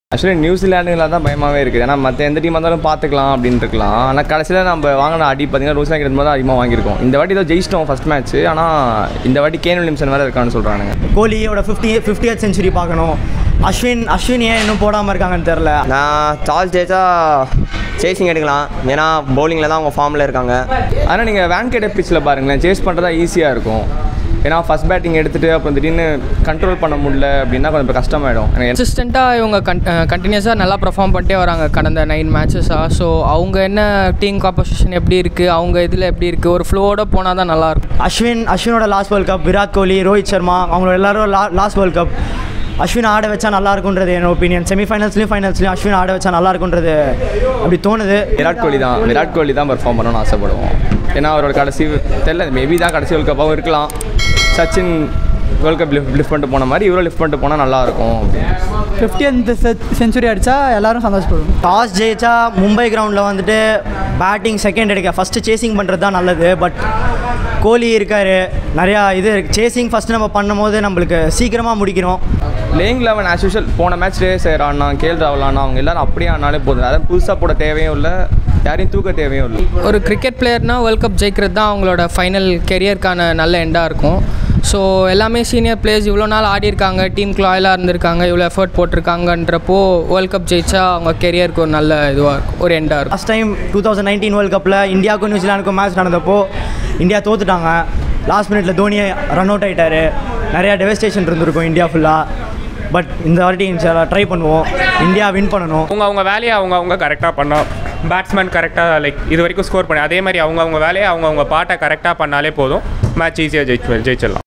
actually நியூசிலாண்டுல தான் பயமாகவே இருக்குது ஏன்னா மற்ற எந்த டீம் இருந்தாலும் பார்த்துக்கலாம் அப்படின்னு இருக்கலாம் ஆனால் கடைசியில் நம்ம வாங்கின அடி பார்த்தீங்கன்னா நியூசிலாந்து கிட்ட தான் அதிகமாக வாங்கியிருக்கோம் இந்த வாட்டி தான் ஜெயிச்சிட்டோம் ஃபஸ்ட் மேட்ச் ஆனால் இந்த வாட்டி கேன் வில்லியம்சன் வேறு இருக்கான்னு சொல்கிறானுங்க கோலியோட ஃபிஃப்டி ஃபிஃப்டியத் செஞ்சுரி பார்க்கணும் அஸ்வின் அஸ்வின் ஏன் இன்னும் போடாமல் இருக்காங்கன்னு தெரில நான் டாஸ் ஜெயிச்சா சேசிங் எடுக்கலாம் ஏன்னா பவுலிங்கில் தான் அவங்க ஃபார்மில் இருக்காங்க ஆனால் நீங்கள் வேன்கேட் பிச்சில் பாருங்களேன் சேஸ் பண்ணுறதா ஈஸியாக இருக்கும் ஏன்னா ஃபஸ்ட் பேட்டிங் எடுத்துகிட்டு அப்புறம் திடீர்னு கண்ட்ரோல் பண்ண முடியல அப்படின்னா கொஞ்சம் கஷ்டமாயிடும் எனக்கு கன்சிஸ்டண்ட்டாக இவங்க கன் கண்டினியூஸாக நல்லா பெர்ஃபார்ம் பண்ணிட்டே வராங்க கடந்த நைன் மேட்சஸாக ஸோ அவங்க என்ன டீம் காம்போசிஷன் எப்படி இருக்குது அவங்க இதில் எப்படி இருக்குது ஒரு ஃப்ளோவோட போனால் தான் நல்லாயிருக்கும் அஸ்வின் அஸ்வினோட last world cup Virat Kohli Rohit Sharma அவங்களோட எல்லாரும் லா லாஸ்ட் வேர்ல்ட் கப் அஸ்வின் ஆட வச்சா நல்லா இருக்குன்றது என்னோட ஒப்பீனியன் செமிஃபைனல்ஸ்லையும் ஃபைனல்ஸ்லையும் அஸ்வின் ஆட வச்சா நல்லா இருக்குன்றது அப்படி தோணுது விராட் கோலி தான் விராட் கோலி தான் பெர்ஃபார்ம் பண்ணணும்னு ஆசைப்படுவோம் ஏன்னா அவரோட கடைசி தெரியல மேபி தான் கடைசி வேர்ல்ட் கப்பாகவும் இருக்கலாம் Sachin world cup lift lift பண்ணிட்டு போன மாதிரி இவரும் லிஃப்ட் பண்ணிட்டு போனால் நல்லாயிருக்கும் அப்படின்னு ஃபிஃப்டியன்த் செஞ்சுரி அடித்தா எல்லாரும் சந்தோஷப்படுவோம் டாஸ் ஜெயிச்சா மும்பை கிரவுண்டில் வந்துட்டு பேட்டிங் செகண்ட் எடுக்க ஃபஸ்ட்டு சேசிங் பண்ணுறது தான் நல்லது பட் கோலி இருக்கார் நிறையா இது சேசிங் ஃபஸ்ட்டு நம்ம பண்ணும்போது நம்மளுக்கு சீக்கிரமாக முடிக்கணும் பிளேயிங் லெவன் ஆஸ் யூஷுவல் போன மேட்ச் ரேசர் ஆனா கேஎல் ராகுல் ஆனா அவங்க எல்லாரும் அப்படியே ஆனாலே போதும் அதாவது புதுசாக போட தேவையும் இல்லை யாரையும் தூக்க தேவையும் இல்லை ஒரு கிரிக்கெட் பிளேயர்னால் வேர்ல்ட் கப் ஜெயிக்கிறது தான் அவங்களோட ஃபைனல் கெரியருக்கான நல்ல எண்டாக இருக்கும் ஸோ எல்லாமே சீனியர் பிளேயர்ஸ் இவ்வளோ நாள் ஆடி இருக்காங்க டீமுக்கு லாயலாக இருந்திருக்காங்க இவ்வளோ எஃபர்ட் போட்டிருக்காங்கன்றப்போ வேர்ல்ட் கப் ஜெயிச்சா அவங்க கெரியருக்கு ஒரு நல்ல இதுவாக இருக்கும் ஒரு எண்டாக இருக்கும் last time two thousand nineteen world கப்பில் இந்தியாவுக்கும் நியூசிலாந்துக்கும் மேட்ச் நடந்தப்போ இந்தியா தோத்துட்டாங்க லாஸ்ட் மினிட்ல தோனியை ரன் அவுட் ஆகிட்டாரு நிறையா டெவஸ்டேஷன் இருந்திருக்கும் இந்தியா ஃபுல்லாக பட் இந்த வாட்டி ட்ரை பண்ணுவோம் இந்தியா வின் பண்ணணும் அவங்க அவங்க வேலையை அவங்க அவங்க கரெக்டாக பண்ணோம் பேட்ஸ்மேன் கரெக்டாக லைக் இது வரைக்கும் ஸ்கோர் பண்ணி அதே மாதிரி அவங்க அவங்க வேலையை அவங்க அவங்க பாட்டை கரெக்டாக பண்ணாலே போதும் மேட்ச் ஈஸியாக ஜெயிச்சு ஜெயிச்சிடலாம்